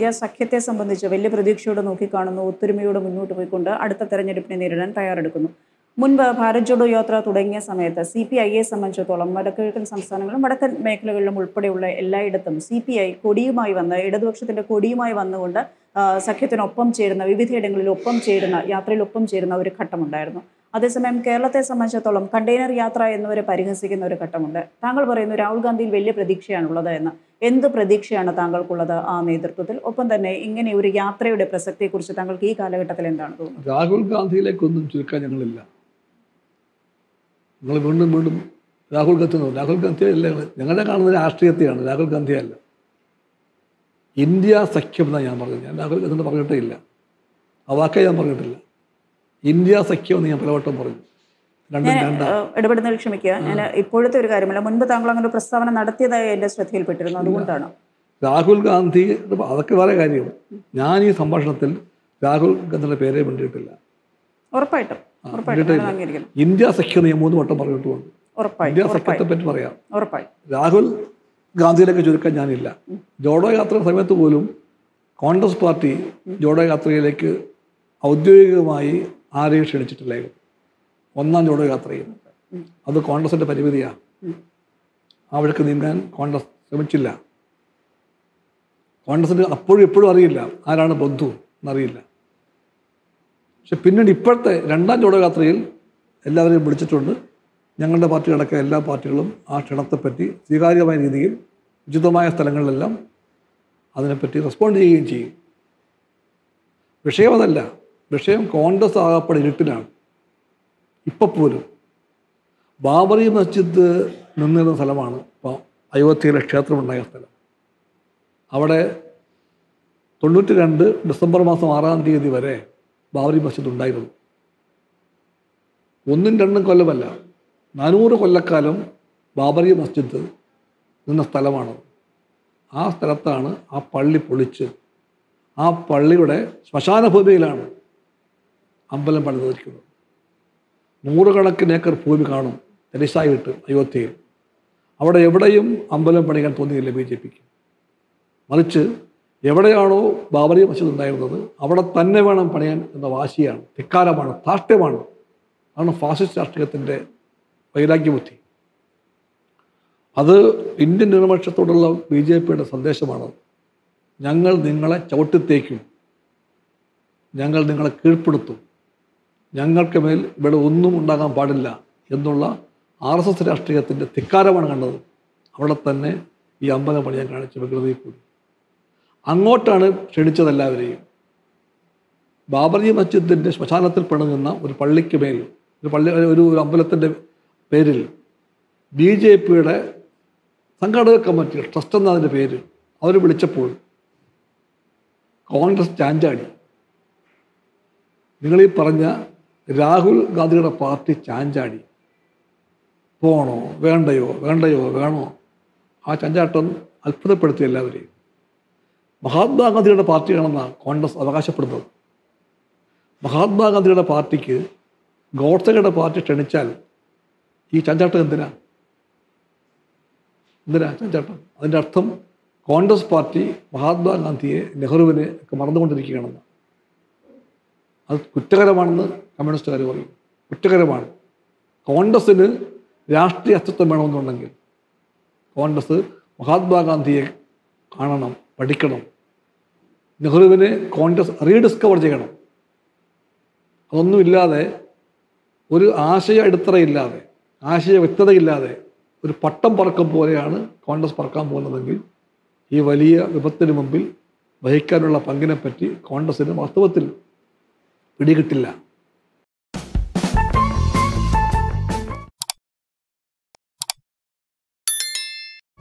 India സഖ്യത്തെ സംബന്ധിച്ച് വലിയ പ്രതീക്ഷയോടെ നോക്കിക്കാണുന്നു ഒത്തൊരുമയോടെ മുന്നോട്ട് പോയിക്കൊണ്ട് അടുത്ത തെരഞ്ഞെടുപ്പിനെ നേരിടാൻ തയ്യാറെടുക്കുന്നു മുൻപ് ഭാരത് ജോഡോ യാത്ര തുടങ്ങിയ സമയത്ത് സി പി ഐയെ സംബന്ധിച്ചിടത്തോളം വടക്കിഴക്കൻ സംസ്ഥാനങ്ങളും വടക്കൻ മേഖലകളിലും ഉൾപ്പെടെയുള്ള എല്ലായിടത്തും സി പി ഐ കൊടിയുമായി വന്ന് ഇടതുപക്ഷത്തിന്റെ കൊടിയുമായി വന്നുകൊണ്ട് ആ, സഖ്യത്തിനൊപ്പം ചേരുന്ന വിവിധയിടങ്ങളിൽ ഒപ്പം ചേരുന്ന യാത്രയിൽ ഒപ്പം ചേരുന്ന ഒരു ഘട്ടമുണ്ടായിരുന്നു അതേസമയം കേരളത്തെ സംബന്ധിച്ചിടത്തോളം കണ്ടെയ്നർ യാത്ര എന്നിവരെ പരിഹസിക്കുന്ന ഒരു ഘട്ടമുണ്ട് താങ്കൾ പറയുന്നു രാഹുൽ ഗാന്ധിയിൽ വലിയ പ്രതീക്ഷയാണുള്ളത് എന്ന് എന്ത് പ്രതീക്ഷയാണ് താങ്കൾക്കുള്ളത് ആ നേതൃത്വത്തിൽ ഒപ്പം തന്നെ ഇങ്ങനെ ഒരു യാത്രയുടെ പ്രസക്തിയെക്കുറിച്ച് താങ്കൾക്ക് ഈ കാലഘട്ടത്തിൽ എന്താണ് തോന്നുന്നത് രാഹുൽ ഗാന്ധിയിലേക്കൊന്നും ചുരുക്കാൻ ഞങ്ങളില്ല നിങ്ങൾ വീണ്ടും വീണ്ടും രാഹുൽ ഗാന്ധി എന്ന് പറയും. രാഹുൽ ഗാന്ധി അല്ല ഞങ്ങളുടെ കാണുന്നത് രാഷ്ട്രീയത്തെയാണ് രാഹുൽ ഗാന്ധി അല്ല ഇന്ത്യ സഖ്യം എന്നാണ് ഞാൻ പറഞ്ഞത് ഞാൻ രാഹുൽ ഗാന്ധി പറഞ്ഞിട്ടേ ഇല്ല ആ വാക്കേ ഞാൻ പറഞ്ഞിട്ടില്ല ഇന്ത്യ സഖ്യം എന്ന് ഞാൻ പലവട്ടം പറഞ്ഞു രണ്ടും ഞാൻ രണ്ടാ ഏഹ്, ഇടപെടുന്നതിൽ ക്ഷമിക്കുക ഞാൻ ഇപ്പോഴത്തെ ഒരു കാര്യമല്ല മുൻപ് താങ്കൾ അങ്ങനെ ഒരു പ്രസ്താവന നടത്തിയതായി എൻ്റെ ശ്രദ്ധയിൽപ്പെട്ടിരുന്നു അതുകൊണ്ടാണ് രാഹുൽ ഗാന്ധി അതൊക്കെ വേറെ കാര്യം ഞാൻ ഈ സംഭാഷണത്തിൽ രാഹുൽ ഗാന്ധിയുടെ പേരെ വേണ്ടിയിട്ടില്ല ഉറപ്പായിട്ടും ഉറപ്പായിട്ടും ഞാൻ അംഗീകരിക്കുന്നു ഇന്ത്യ സഖ്യം എന്ന് ഞാൻ മൂന്ന് വട്ടം പറഞ്ഞിട്ടുമുണ്ട് ഉറപ്പായും ഇന്ത്യ സഖ്യത്തെ പറ്റി പറയാം ഉറപ്പായും രാഹുൽ ഗാന്ധിയിലേക്ക് ചുരുക്കാൻ ഞാനില്ല ജോഡോ യാത്ര സമയത്ത് പോലും കോൺഗ്രസ് പാർട്ടി ജോഡോ യാത്രയിലേക്ക് ഔദ്യോഗികമായി ആരെയും ക്ഷണിച്ചിട്ടില്ലായിരുന്നു ഒന്നാം ജോഡോ യാത്രയിൽ അത് കോൺഗ്രസിൻ്റെ പരിമിതിയാണ് അവിടേക്ക് നീങ്ങാൻ കോൺഗ്രസ് ശ്രമിച്ചില്ല കോൺഗ്രസിന് അപ്പോഴും എപ്പോഴും അറിയില്ല ആരാണ് ബന്ധു എന്നറിയില്ല പക്ഷെ പിന്നീട് ഇപ്പോഴത്തെ രണ്ടാം ജോഡോ യാത്രയിൽ എല്ലാവരെയും വിളിച്ചിട്ടുണ്ട് ഞങ്ങളുടെ പാർട്ടി അടക്കം എല്ലാ പാർട്ടികളും ആ ക്ഷണത്തെപ്പറ്റി സ്വീകാര്യമായ രീതിയിൽ ഉചിതമായ സ്ഥലങ്ങളിലെല്ലാം അതിനെപ്പറ്റി റെസ്പോണ്ട് ചെയ്യുകയും ചെയ്യും വിഷയം അതല്ല വിഷയം കോൺഗ്രസ് ആകപ്പെടെ ഇരുട്ടിലാണ് ഇപ്പം പോലും ബാബറി മസ്ജിദ് നിന്നിരുന്ന സ്ഥലമാണ് ഇപ്പോൾ അയോധ്യയിലെ ക്ഷേത്രമുണ്ടായ സ്ഥലം അവിടെ തൊണ്ണൂറ്റി രണ്ട് ഡിസംബർ മാസം ആറാം തീയതി വരെ ബാബറി മസ്ജിദ് ഉണ്ടായിരുന്നു ഒന്നും രണ്ടും കൊല്ലമല്ല നാനൂറ് കൊല്ലക്കാലം ബാബറി മസ്ജിദ് നിന്ന സ്ഥലമാണ് ആ സ്ഥലത്താണ് ആ പള്ളി പൊളിച്ച് ആ പള്ളിയുടെ ശ്മശാന ഭൂമിയിലാണ് അമ്പലം പണിതിരിക്കുന്നത് നൂറുകണക്കിന് ഏക്കർ ഭൂമി കാണും തരിശായിട്ട് അയോധ്യയിൽ അവിടെ എവിടെയും അമ്പലം പണിയാൻ തോന്നിയില്ല ബി ജെ പിക്ക് മറിച്ച് എവിടെയാണോ ബാബറി മസ്ജിദ് ഉണ്ടായിരുന്നത് അവിടെ തന്നെ വേണം പണിയാൻ എന്ന വാശിയാണ് ധിക്കാരമാണ് ധാർഷ്ട്യമാണ് അതാണ് ഫാസിസ്റ്റ് രാഷ്ട്രീയത്തിൻ്റെ വൈരാഗ്യബുദ്ധി അത് ഇന്ത്യൻ ന്യൂനപക്ഷത്തോടുള്ള ബി ജെ പിയുടെ സന്ദേശമാണ് ഞങ്ങൾ നിങ്ങളെ ചവിട്ടിത്തേക്കും ഞങ്ങൾ നിങ്ങളെ കീഴ്പ്പെടുത്തും ഞങ്ങൾക്ക് മേൽ ഇവിടെ ഒന്നും ഉണ്ടാകാൻ പാടില്ല എന്നുള്ള ആർ എസ് എസ് രാഷ്ട്രീയത്തിൻ്റെ ധിക്കാരമാണ് കണ്ടത് അവിടെ തന്നെ ഈ അമ്പലം പണിയാൻ കാണിച്ച വികൃതി കൂടി അങ്ങോട്ടാണ് ക്ഷണിച്ചത് എല്ലാവരെയും ബാബറി മസ്ജിദിൻ്റെ ശ്മശാനത്തിൽ പണിതുന്ന ഒരു പള്ളിക്ക് മേൽ ഒരു പള്ളി ഒരു ഒരു അമ്പലത്തിൻ്റെ പേരിൽ ബി ജെ പിയുടെ സംഘാടക കമ്മിറ്റി ട്രസ്റ്റ് എന്നതിൻ്റെ പേര് അവർ വിളിച്ചപ്പോൾ കോൺഗ്രസ് ചാഞ്ചാടി നിങ്ങളീ പറഞ്ഞ രാഹുൽ ഗാന്ധിയുടെ പാർട്ടി ചാഞ്ചാടി പോണോ വേണ്ടയോ വേണ്ടയോ വേണോ ആ ചാഞ്ചാട്ടം അത്ഭുതപ്പെടുത്തി എല്ലാവരെയും മഹാത്മാഗാന്ധിയുടെ പാർട്ടിയാണെന്നാണ് കോൺഗ്രസ് അവകാശപ്പെടുന്നത് മഹാത്മാഗാന്ധിയുടെ പാർട്ടിക്ക് ഗോഡ്സയുടെ പാർട്ടി ക്ഷണിച്ചാൽ ഈ ചാഞ്ചാട്ടം എന്തിനാ എന്തിനാ ചാഞ്ചാട്ടം അതിൻ്റെ അർത്ഥം കോൺഗ്രസ് പാർട്ടി മഹാത്മാഗാന്ധിയെ നെഹ്റുവിനെ ഒക്കെ മറന്നുകൊണ്ടിരിക്കുകയാണെന്ന് അത് കുറ്റകരമാണെന്ന് കമ്മ്യൂണിസ്റ്റുകാർ പറയും കുറ്റകരമാണ് കോൺഗ്രസ്സിന് രാഷ്ട്രീയ അസ്തിത്വം വേണമെന്നുണ്ടെങ്കിൽ കോൺഗ്രസ് മഹാത്മാഗാന്ധിയെ കാണണം പഠിക്കണം നെഹ്റുവിനെ കോൺഗ്രസ് റീഡിസ്കവർ ചെയ്യണം അതൊന്നുമില്ലാതെ ഒരു ആശയ അടിത്തറയില്ലാതെ ആശയ വ്യക്തതയില്ലാതെ ഒരു പട്ടം പറക്കം പോലെയാണ് കോൺഗ്രസ് പറക്കാൻ പോകുന്നതെങ്കിൽ ഈ വലിയ വിപത്തിന് മുമ്പിൽ വഹിക്കാനുള്ള പങ്കിനെപ്പറ്റി കോൺഗ്രസിന് വാസ്തവത്തിൽ പിടികിട്ടില്ല